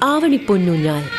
ആവണിപ്പൊന്നൂഞ്ഞാൽ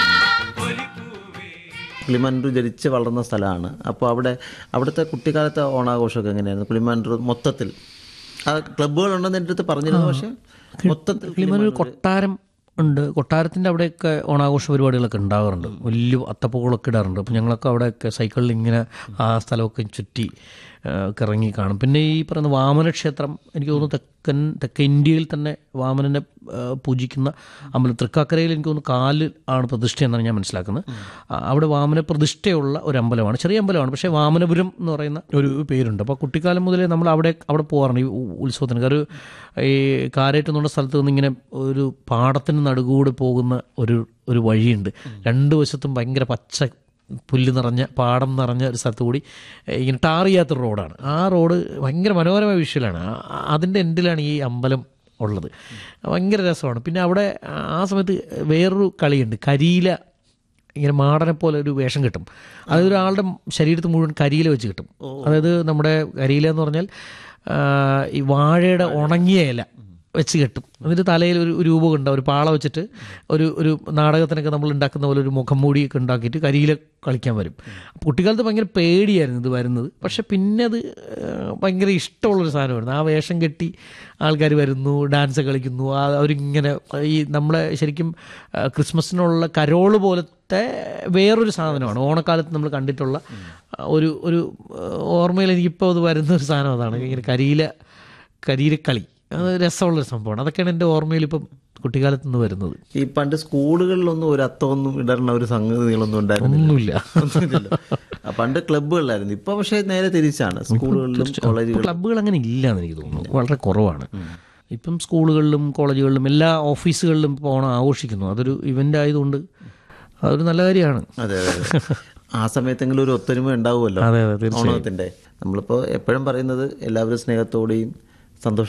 കിളിമാനൂർ ജനിച്ച് വളർന്ന സ്ഥലമാണ് അപ്പോൾ അവിടെ അവിടുത്തെ കുട്ടിക്കാലത്തെ ഓണാഘോഷമൊക്കെ എങ്ങനെയായിരുന്നു കിളിമാനൂർ മൊത്തത്തിൽ ആ ക്ലബ്ബുകളുണ്ടെന്ന് എൻ്റെ അടുത്ത് പറഞ്ഞിരുന്നു പക്ഷേ മൊത്തത്തിൽ കിളിമാനൂർ കൊട്ടാരം ഉണ്ട് കൊട്ടാരത്തിൻ്റെ അവിടെയൊക്കെ ഓണാഘോഷ പരിപാടികളൊക്കെ ഉണ്ടാകാറുണ്ട് വലിയ അത്തപ്പൂക്കളൊക്കെ ഇടാറുണ്ട് അപ്പം ഞങ്ങളൊക്കെ അവിടെയൊക്കെ സൈക്കിളിൽ ഇങ്ങനെ ആ സ്ഥലമൊക്കെ ചുറ്റി ആ, ഒക്കെ ഇറങ്ങി കാണും പിന്നെ ഈ പറയുന്ന വാമന ക്ഷേത്രം എനിക്ക് തോന്നുന്നു തെക്കൻ തെക്കൻ ഇന്ത്യയിൽ തന്നെ വാമനനെ ആ, പൂജിക്കുന്ന അമ്പലം തൃക്കാക്കരയിൽ എനിക്ക് തോന്നുന്നു കാല് ആണ് പ്രതിഷ്ഠ എന്നാണ് ഞാൻ മനസ്സിലാക്കുന്നത് ആ, അവിടെ വാമന പ്രതിഷ്ഠയുള്ള ഒരു അമ്പലമാണ് ചെറിയ അമ്പലമാണ് പക്ഷേ വാമനപുരം എന്ന് പറയുന്ന ഒരു പേരുണ്ട് അപ്പോൾ കുട്ടിക്കാലം മുതലേ നമ്മൾ അവിടെ അവിടെ പോകാറുണ്ട് ഈ ഉ- ഉത്സവത്തിന് ഒരു ഈ കാരേറ്റ് എന്നുള്ള സ്ഥലത്ത് നിന്ന് ഇങ്ങനെ ഒരു പാടത്തിന് നടുകൂടെ പോകുന്ന ഒരു ഒരു വഴിയുണ്ട് രണ്ട് വശത്തും ഭയങ്കര പച്ച പുല്ല് നിറഞ്ഞ പാടം നിറഞ്ഞ ഒരു സ്ഥലത്ത് കൂടി ഏഹ്, ഇങ്ങനെ ടാർ ചെയ്യാത്തൊരു റോഡാണ് ആ റോഡ് ഭയങ്കര മനോഹരമായ വിഷ്വലാണ് ആ- അതിൻ്റെ എൻഡിലാണ് ഈ അമ്പലം ഉള്ളത് ഭയങ്കര രസമാണ് പിന്നെ അവിടെ ആ സമയത്ത് വേറൊരു കളിയുണ്ട് കരിയില ഇങ്ങനെ മാടനെ പോലെ ഒരു വേഷം കിട്ടും അതായത് ഒരാളുടെ ശരീരത്ത് മുഴുവൻ കരിയില വെച്ച് കിട്ടും അതായത് നമ്മുടെ കരിയില എന്ന് പറഞ്ഞാൽ ആ, ഈ വാഴയുടെ ഉണങ്ങിയ ഇല വെച്ച് കെട്ടും എന്നിട്ട് തലയിൽ ഒരു ഒരു രൂപം ഉണ്ടാവും ഒരു പാള വെച്ചിട്ട് ഒരു ഒരു നാടകത്തിനൊക്കെ നമ്മൾ ഉണ്ടാക്കുന്ന പോലെ ഒരു മുഖം മൂടിയൊക്കെ ഉണ്ടാക്കിയിട്ട് കരിയില കളിക്കാൻ വരും കുട്ടിക്കാലത്ത് ഭയങ്കര പേടിയായിരുന്നു ഇത് വരുന്നത് പക്ഷെ പിന്നെ അത് ആ, ഭയങ്കര ഇഷ്ടമുള്ളൊരു സാധനമായിരുന്നു ആ വേഷം കെട്ടി ആൾക്കാർ വരുന്നു ഡാൻസ് കളിക്കുന്നു ആ അവരിങ്ങനെ ഈ നമ്മളെ ശരിക്കും ആ, ക്രിസ്മസിനുള്ള കരോള് പോലത്തെ വേറൊരു സാധനമാണ് ഓണക്കാലത്ത് നമ്മൾ കണ്ടിട്ടുള്ള ആ, ഒരു ഒരു ആ, ഓർമ്മയിൽ എനിക്കിപ്പോൾ അത് വരുന്ന ഒരു സാധനം അതാണ് ഇങ്ങനെ കരിയില കരിയിലക്കളി അത് രസമുള്ളൊരു സംഭവമാണ് അതൊക്കെയാണ് എൻ്റെ ഓർമ്മയിൽ ഇപ്പം കുട്ടിക്കാലത്ത് നിന്ന് വരുന്നത് ഈ പണ്ട് സ്കൂളുകളിലൊന്നും ഒരു അത്തമൊന്നും ഇടണ ഒരു സംഗതികളൊന്നും ഉണ്ടായിരുന്നില്ല ഒന്നുമില്ല ഒന്നുമില്ലല്ലോ. ആ, പണ്ട് ക്ലബ്ബുകളിലായിരുന്നു ഇപ്പൊ പക്ഷേ നേരെ തിരിച്ചാണ് സ്കൂളുകളിലും ഇപ്പോൾ കോളേജുകളിലും ക്ലബ്ബുകൾ അങ്ങനെ ഇല്ല എന്ന് എനിക്ക് തോന്നുന്നു വളരെ കുറവാണ് ഇപ്പം സ്കൂളുകളിലും കോളേജുകളിലും എല്ലാ ഓഫീസുകളിലും ഇപ്പോൾ ഓണം ആഘോഷിക്കുന്നു അതൊരു ഇവൻ്റ് ആയതുകൊണ്ട് അതൊരു നല്ല കാര്യമാണ് അതെ അതെ അതെ. ആ സമയത്തെങ്കിലും ഒരു ഒത്തൊരുമ ഉണ്ടാവുമല്ലോ അതെ അതെ തീർച്ചയായും ഓണത്തിന്റെ നമ്മളിപ്പോൾ എപ്പോഴും പറയുന്നത് എല്ലാവരും സ്നേഹത്തോടെയും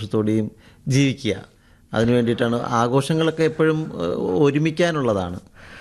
സന്തോഷത്തോടെയും ജീവിക്കുക അതിനു വേണ്ടിയിട്ടാണ് ആഘോഷങ്ങളൊക്കെ എപ്പോഴും ഏഹ്, ഒരുമിക്കാനുള്ളതാണ്